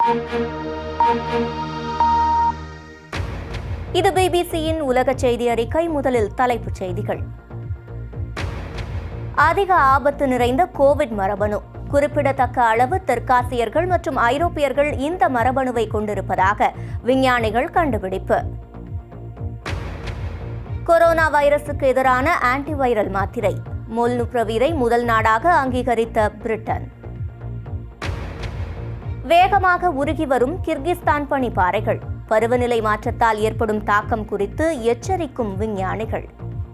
இது பிபிசியின் உலக செய்தி அறிக்கை முதலில் தலைப்புச் செய்திகள் அதிக ஆபத்து நிறைந்த கோவிட் மரபணு குறிப்பிடத்தக்க அளவு தெற்காசியர்கள் மற்றும் ஐரோப்பியர்கள் இந்த மரபணுவை கொண்டிருப்பதாக விஞ்ஞானிகள் கண்டுபிடிப்பு கொரோனா வைரசுக்கு எதிரான ஆன்டிவைரல் மாத்திரை மொல்னுப்ரவீரை முதல் நாடாக அங்கீகரித்த பிரிட்டன் வேகமாக உருகி வரும் கிர்கிஸ்தான் பனிப்பாறைகள் பருவநிலை மாற்றத்தால் ஏற்படும் தாக்கம் குறித்து எச்சரிக்கும் விஞ்ஞானிகள்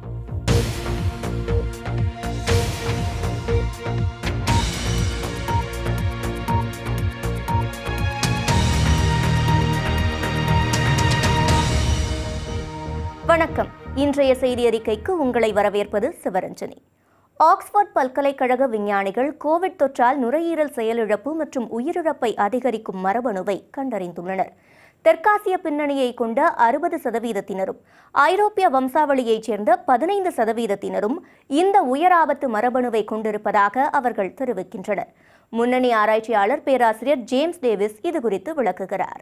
வணக்கம் இன்றைய செய்தி அறிக்கைக்கு உங்களை வரவேற்பது சிவரஞ்சனி ஆக்ஸ்போர்ட் பல்கலைக்கழக விஞ்ஞானிகள் கோவிட் தொற்றால் நுரையீரல் செயலிழப்பு மற்றும் உயிரிழப்பை அதிகரிக்கும் மரபணுவை கண்டறிந்துள்ளனர் தெற்காசிய பின்னணியை கொண்ட அறுபது சதவீதத்தினரும் ஐரோப்பிய வம்சாவளியைச் சேர்ந்த பதினைந்து சதவீதத்தினரும் இந்த உயராபத்து மரபணுவை கொண்டிருப்பதாக அவர்கள் தெரிவிக்கின்றனர் முன்னணி ஆராய்ச்சியாளர் பேராசிரியர் ஜேம்ஸ் டேவிஸ் இதுகுறித்து விளக்குகிறார்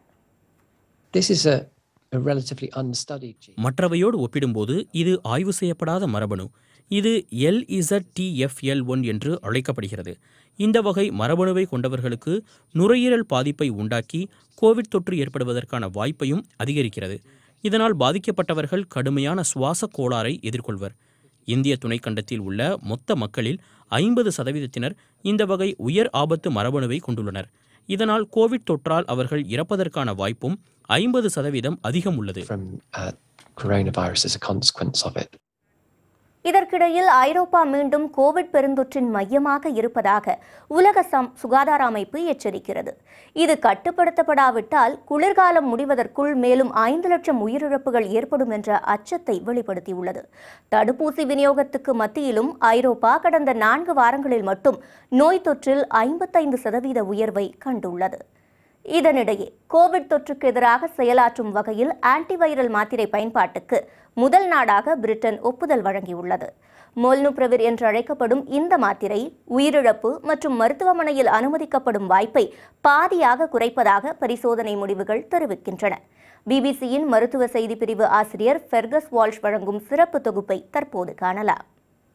This is a, a relatively unstudied gene. மற்றவையோடு ஒப்பிடும்போது இது ஆய்வு செய்யப்படாத மரபணு இது எல்இசட்டிஎஃப்எல் ஒன் என்று அழைக்கப்படுகிறது இந்த வகை மரபணுவை கொண்டவர்களுக்கு நுரையீரல் பாதிப்பை உண்டாக்கி கோவிட் தொற்று ஏற்படுவதற்கான வாய்ப்பையும் அதிகரிக்கிறது இதனால் பாதிக்கப்பட்டவர்கள் கடுமையான சுவாச கோளாறை எதிர்கொள்வர் இந்திய துணைக்கண்டத்தில் உள்ள மொத்த மக்களில் ஐம்பது சதவீதத்தினர் இந்த வகை உயர் ஆபத்து மரபணுவை கொண்டுள்ளனர் இதனால் கோவிட் தொற்றால் அவர்கள் இறப்பதற்கான வாய்ப்பும் ஐம்பது சதவீதம் அதிகம் உள்ளது from uh, coronavirus as a consequence of it. இதற்கிடையில் ஐரோப்பா மீண்டும் கோவிட் பெருந்தொற்றின் மையமாக இருப்பதாக உலக சம் சுகாதார அமைப்பு எச்சரிக்கிறது இது கட்டுப்படுத்தப்படாவிட்டால் குளிர்காலம் முடிவதற்குள் மேலும் ஐந்து லட்சம் உயிரிழப்புகள் ஏற்படும் என்ற அச்சத்தை வெளிப்படுத்தியுள்ளது தடுப்பூசி விநியோகத்துக்கு மத்தியிலும் ஐரோப்பா கடந்த நான்கு வாரங்களில் மட்டும் நோய் தொற்றில் ஐம்பத்தைந்து சதவீத உயர்வை கண்டுள்ளது இதனிடையே கோவிட் தொற்றுக்கு எதிராக செயலாற்றும் வகையில் ஆன்டிவைரல் மாத்திரை பயன்பாட்டுக்கு முதல் நாடாக பிரிட்டன் ஒப்புதல் வழங்கியுள்ளது மொல்னுப்ரவிர் என்று அழைக்கப்படும் இந்த மாத்திரை உயிரிழப்பு மற்றும் மருத்துவமனையில் அனுமதிக்கப்படும் வாய்ப்பை பாதியாக குறைப்பதாக பரிசோதனை முடிவுகள் தெரிவிக்கின்றன பிபிசியின் மருத்துவ செய்தி பிரிவு ஆசிரியர் ஃபெர்கஸ் வால்ஷ் வழங்கும் சிறப்பு தொகுப்பை தற்போது காணலாம்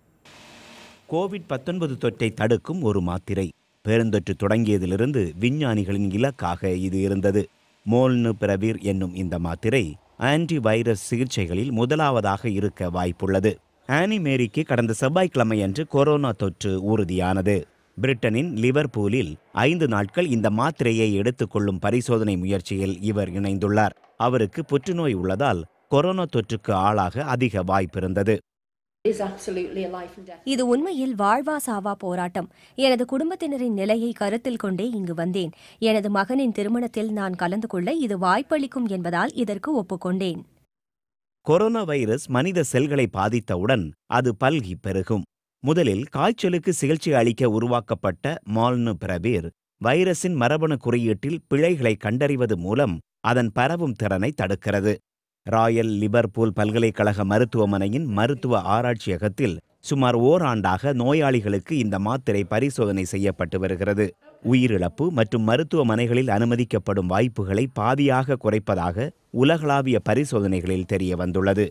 கோவிட் 19 தொற்றை தடுக்கும் ஒரு மாத்திரை பெருந்தொற்று தொடங்கியதிலிருந்து விஞ்ஞானிகளின் இலக்காக இது இருந்தது மோல்னு பிரவீர் என்னும் இந்த மாத்திரை ஆன்டி வைரஸ் சிகிச்சைகளில் முதலாவதாக இருக்க வாய்ப்புள்ளது ஆனி மேரிக்கு கடந்த செவ்வாய்க்கிழமையன்று கொரோனா தொற்று உறுதியானது பிரிட்டனின் லிவர்பூலில் ஐந்து நாட்கள் இந்த மாத்திரையை எடுத்துக்கொள்ளும் பரிசோதனை முயற்சியில் இவர் இணைந்துள்ளார் அவருக்கு புற்றுநோய் உள்ளதால் கொரோனா தொற்றுக்கு ஆளாக அதிக வாய்ப்பிருந்தது இது உண்மையில் வாழ்வா சாவா போராட்டம் எனது குடும்பத்தினரின் நிலையை கருத்தில் கொண்டே இங்கு வந்தேன் எனது மகனின் திருமணத்தில் நான் கலந்து கொள்ள இது வாய்ப்பளிக்கும் என்பதால் இதற்கு ஒப்புக்கொண்டேன் கொரோனா வைரஸ் மனித செல்களை பாதித்தவுடன் அது பல்கி பெருகும் முதலில் காய்ச்சலுக்கு சிகிச்சை அளிக்க உருவாக்கப்பட்ட மால்னு பிரபீர் வைரஸின் மரபணு குறியீட்டில் பிழைகளை கண்டறிவது மூலம் அதன் பரவும் திறனை தடுக்கிறது ராயல் லிபர்பூல் பல்கலைக்கழக மருத்துவமனையின் மருத்துவ ஆராய்ச்சியகத்தில் சுமார் ஓராண்டாக நோயாளிகளுக்கு இந்த மாத்திரை பரிசோதனை செய்யப்பட்டு வருகிறது உயிரிழப்பு மற்றும் மருத்துவமனைகளில் அனுமதிக்கப்படும் வாய்ப்புகளை பாதியாக குறைப்பதாக உலகளாவிய பரிசோதனைகளில் தெரிய வந்துள்ளது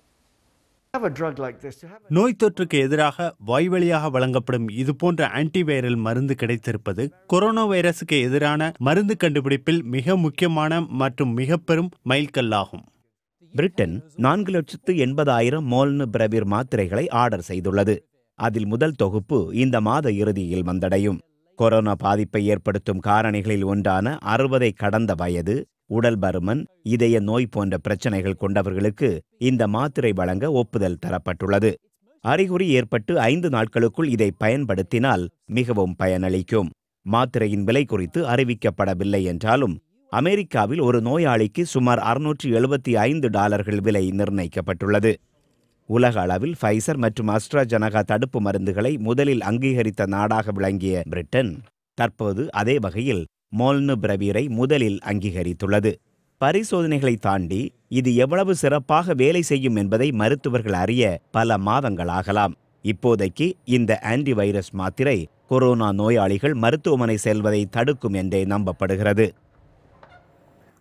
நோய் தொற்றுக்கு எதிராக வாய்வழியாக வழங்கப்படும் இதுபோன்ற ஆன்டிவைரல் மருந்து கிடைத்திருப்பது கொரோனா வைரசுக்கு எதிரான மருந்து கண்டுபிடிப்பில் மிக முக்கியமான மற்றும் மிக பெரும் மைல்கல்லாகும் பிரிட்டன் நான்கு லட்சத்து எண்பதாயிரம் மோல்னு பிரவிர் மாத்திரைகளை ஆர்டர் செய்துள்ளது அதில் முதல் தொகுப்பு இந்த மாத இறுதியில் வந்தடையும் கொரோனா பாதிப்பை ஏற்படுத்தும் காரணிகளில் ஒன்றான அறுபதை கடந்த வயது உடல் பருமன் இதய நோய் போன்ற பிரச்சனைகள் கொண்டவர்களுக்கு இந்த மாத்திரை வழங்க ஒப்புதல் தரப்பட்டுள்ளது அறிகுறி ஏற்பட்டு ஐந்து நாட்களுக்குள் இதை பயன்படுத்தினால் மிகவும் பயனளிக்கும் மாத்திரையின் விலை குறித்து அறிவிக்கப்படவில்லை என்றாலும் அமெரிக்காவில் ஒரு நோயாளிக்கு சுமார் அறுநூற்றி எழுபத்தி ஐந்து டாலர்கள் விலை நிர்ணயிக்கப்பட்டுள்ளது உலக அளவில் ஃபைசர் மற்றும் அஸ்ட்ராஜனகா தடுப்பு மருந்துகளை முதலில் அங்கீகரித்த நாடாக விளங்கிய பிரிட்டன் தற்போது அதே வகையில் மோல்னு பிரவீரை முதலில் அங்கீகரித்துள்ளது பரிசோதனைகளை தாண்டி இது எவ்வளவு சிறப்பாக வேலை செய்யும் என்பதை மருத்துவர்கள் அறிய பல மாதங்களாகலாம் இப்போதைக்கு இந்த ஆன்டிவைரஸ் மாத்திரை கொரோனா நோயாளிகள் மருத்துவமனை செல்வதை தடுக்கும் என்றே நம்பப்படுகிறது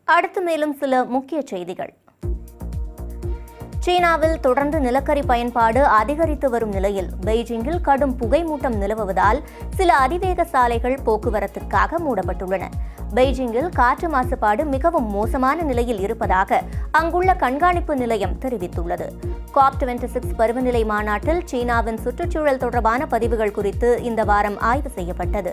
அடுத்து மேலும் சில முக்கிய செய்திகள் சீனாவில் தொடர்ந்து நிலக்கரி பயன்பாடு அதிகரித்து வரும் நிலையில் பெய்ஜிங்கில் கடும் புகைமூட்டம் நிலவுவதால் சில அதிவேக சாலைகள் போக்குவரத்துக்காக மூடப்பட்டுள்ளன பெய்ஜிங்கில் காற்று மாசுபாடு மிகவும் மோசமான நிலையில் இருப்பதாக அங்குள்ள கண்காணிப்பு நிலையம் தெரிவித்துள்ளது காப் டுவெண்டி சிக்ஸ் பருவநிலை மாநாட்டில் சீனாவின் சுற்றுச்சூழல் தொடர்பான பதிவுகள் குறித்து இந்த வாரம் ஆய்வு செய்யப்பட்டது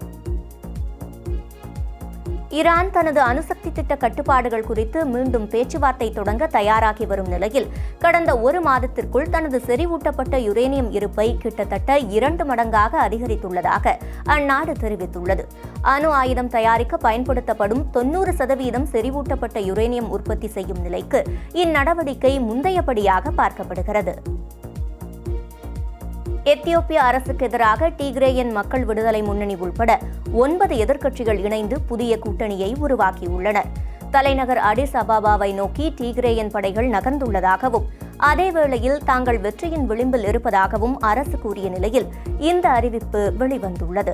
ஈரான் தனது அணுசக்தி திட்ட கட்டுப்பாடுகள் குறித்து மீண்டும் பேச்சுவார்த்தை தொடங்க தயாராகி வரும் நிலையில் கடந்த ஒரு மாதத்திற்குள் தனது செறிவூட்டப்பட்ட யுரேனியம் இருப்பை கிட்டத்தட்ட இரண்டு மடங்காக அதிகரித்துள்ளதாக அந்நாடு தெரிவித்துள்ளது அணு ஆயுதம் தயாரிக்க பயன்படுத்தப்படும் தொன்னூறு சதவீதம் செறிவூட்டப்பட்ட யுரேனியம் உற்பத்தி செய்யும் நிலைக்கு இந்நடவடிக்கை முந்தையபடியாக பார்க்கப்படுகிறது எத்தியோப்பிய அரசுக்கு எதிராக டீக்ரேயன் மக்கள் விடுதலை முன்னணி உள்பட ஒன்பது எதிர்க்கட்சிகள் இணைந்து புதிய கூட்டணியை உருவாக்கியுள்ளனர் தலைநகர் அடிஸ் அபாபாவை நோக்கி டீக்ரேயன் படைகள் நகர்ந்துள்ளதாகவும் அதேவேளையில் தாங்கள் வெற்றியின் விளிம்பில் இருப்பதாகவும் அரசு கூறிய நிலையில் இந்த அறிவிப்பு வெளிவந்துள்ளது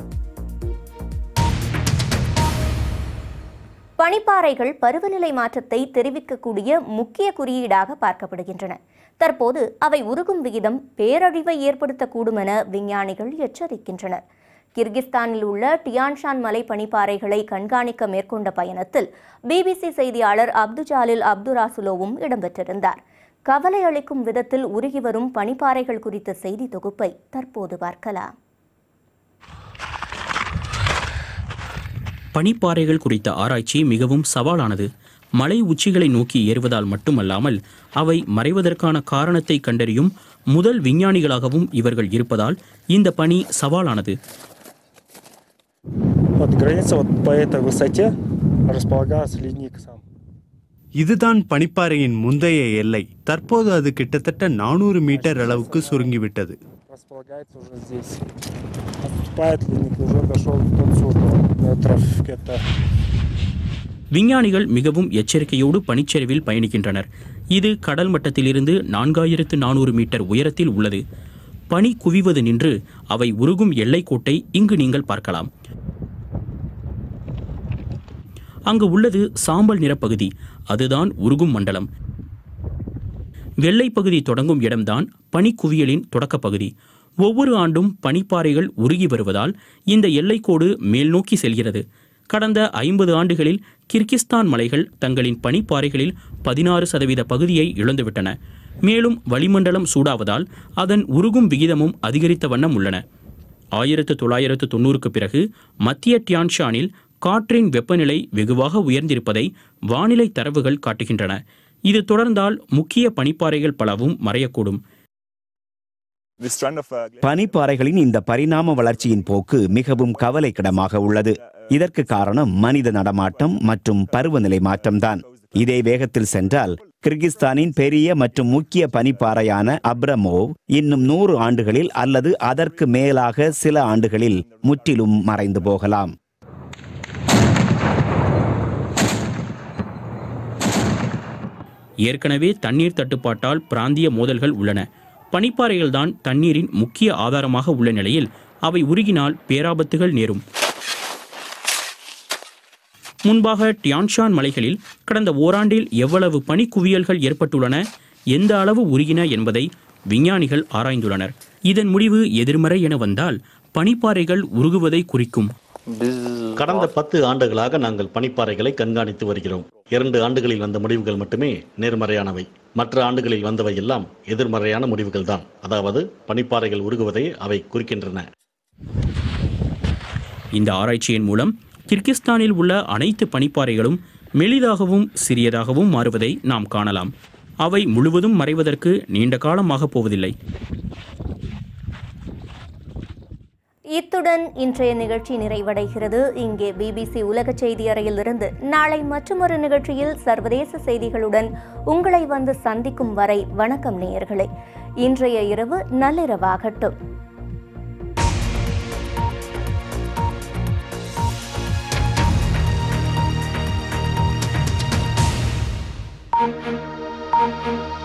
பனிப்பாறைகள் பருவநிலை மாற்றத்தை தெரிவிக்கக்கூடிய முக்கிய குறியீடாக பார்க்கப்படுகின்றன தற்போது அவை உருகும் விகிதம் பேரழிவை ஏற்படுத்தக்கூடும் என விஞ்ஞானிகள் எச்சரிக்கின்றனர் கிர்கிஸ்தானில் உள்ள டியான்ஷான் மலை பனிப்பாறைகளை கண்காணிக்க மேற்கொண்ட பயணத்தில் பிபிசி செய்தியாளர் அப்துஜாலில் அப்துராசுலோவும் இடம்பெற்றிருந்தார் கவலை அளிக்கும் விதத்தில் உருகி வரும் பனிப்பாறைகள் குறித்த செய்தி தொகுப்பை தற்போது பார்க்கலாம் பனிப்பாறைகள் குறித்த ஆராய்ச்சி மிகவும் சவாலானது மலை உச்சிகளை நோக்கி ஏறுவதால் மட்டுமல்லாமல் அவை மறைவதற்கான காரணத்தை கண்டறியும் முதல் விஞ்ஞானிகளாகவும் இவர்கள் இருப்பதால் இந்த பணி சவாலானது Вот граница вот по этой высоте располагается ледник сам. இதுதான் பனிப்பாறையின் முந்தைய எல்லை தற்போது அது கிட்டத்தட்ட நானூறு மீட்டர் அளவுக்கு சுருங்கிவிட்டது Располагается уже здесь. Отступает ледник, уже дошел до отсюда, метров где-то விஞ்ஞானிகள் மிகவும் எச்சரிக்கையோடு பனிச்சரிவில் பயணிக்கின்றனர் இது கடல் மட்டத்திலிருந்து நான்காயிரத்து நானூறு மீட்டர் உயரத்தில் உள்ளது பனி குவிவது நின்று அவை உருகும் எல்லைக்கோட்டை இங்கு நீங்கள் பார்க்கலாம் அங்கு உள்ளது சாம்பல் நிறப்பகுதி அதுதான் உருகும் மண்டலம் வெள்ளை பகுதி தொடங்கும் இடம்தான் பனிக்குவியலின் தொடக்கப் பகுதி ஒவ்வொரு ஆண்டும் பனிப்பாறைகள் உருகி வருவதால் இந்த எல்லைக்கோடு மேல் நோக்கி செல்கிறது கடந்த ஐம்பது ஆண்டுகளில் கிர்கிஸ்தான் மலைகள் தங்களின் பனிப்பாறைகளில் பதினாறு சதவீத பகுதியை இழந்துவிட்டன மேலும் வளிமண்டலம் சூடாவதால் அதன் உருகும் விகிதமும் அதிகரித்த வண்ணம் உள்ளன ஆயிரத்து தொள்ளாயிரத்து தொண்ணூறுக்கு பிறகு மத்திய டியான்ஷானில் காற்றின் வெப்பநிலை வெகுவாக உயர்ந்திருப்பதை வானிலை தரவுகள் காட்டுகின்றன இது தொடர்ந்தால் முக்கிய பனிப்பாறைகள் பலவும் மறையக்கூடும் This trend of uh, பனிப்பாறைகளின் இந்த பரிணாம வளர்ச்சியின் போக்கு மிகவும் கவலைக்கிடமாக உள்ளது இதற்கு காரணம் மனித நடமாட்டம் மற்றும் பருவநிலை மாற்றம்தான் இதே வேகத்தில் சென்றால் கிர்கிஸ்தானின் பெரிய மற்றும் முக்கிய பனிப்பாறையான அப்ரமோவ் இன்னும் நூறு ஆண்டுகளில் அல்லது அதற்கு மேலாக சில ஆண்டுகளில் முற்றிலும் மறைந்து போகலாம் ஏற்கனவே தண்ணீர் தட்டுப்பாட்டால் பிராந்திய மோதல்கள் உள்ளன பனிப்பாறைகள்தான் தண்ணீரின் முக்கிய ஆதாரமாக உள்ள நிலையில் அவை உருகினால் பேராபத்துகள் நேரும் முன்பாக டியான்ஷான் மலைகளில் கடந்த ஓராண்டில் எவ்வளவு பனிக்குவியல்கள் ஏற்பட்டுள்ளன எந்த அளவு உருகின என்பதை விஞ்ஞானிகள் ஆராய்ந்துள்ளனர் இதன் முடிவு எதிர்மறை என வந்தால் பனிப்பாறைகள் உருகுவதை குறிக்கும் கடந்த பத்து ஆண்டுகளாக நாங்கள் பனிப்பாறைகளை கண்காணித்து வருகிறோம் இரண்டு ஆண்டுகளில் வந்த முடிவுகள் மட்டுமே நேர்மறையானவை மற்ற ஆண்டுகளில் வந்தவை எல்லாம் எதிர்மறையான முடிவுகள் தான் அதாவது பனிப்பாறைகள் உருகுவதை அவை குறிக்கின்றன இந்த ஆராய்ச்சியின் மூலம் கிர்கிஸ்தானில் உள்ள அனைத்து பனிப்பாறைகளும் மெலிதாகவும் சிறியதாகவும் மாறுவதை நாம் காணலாம் அவை முழுவதும் மறைவதற்கு நீண்ட காலமாக போவதில்லை இத்துடன் இன்றைய நிகழ்ச்சி நிறைவடைகிறது இங்கே பிபிசி உலக செய்தி அறையிலிருந்து நாளை மற்றொரு நிகழ்ச்சியில் சர்வதேச செய்திகளுடன் உங்களை வந்து சந்திக்கும் வரை வணக்கம் நேயர்களே இன்றைய இரவு நள்ளிரவாகட்டும் Thank you.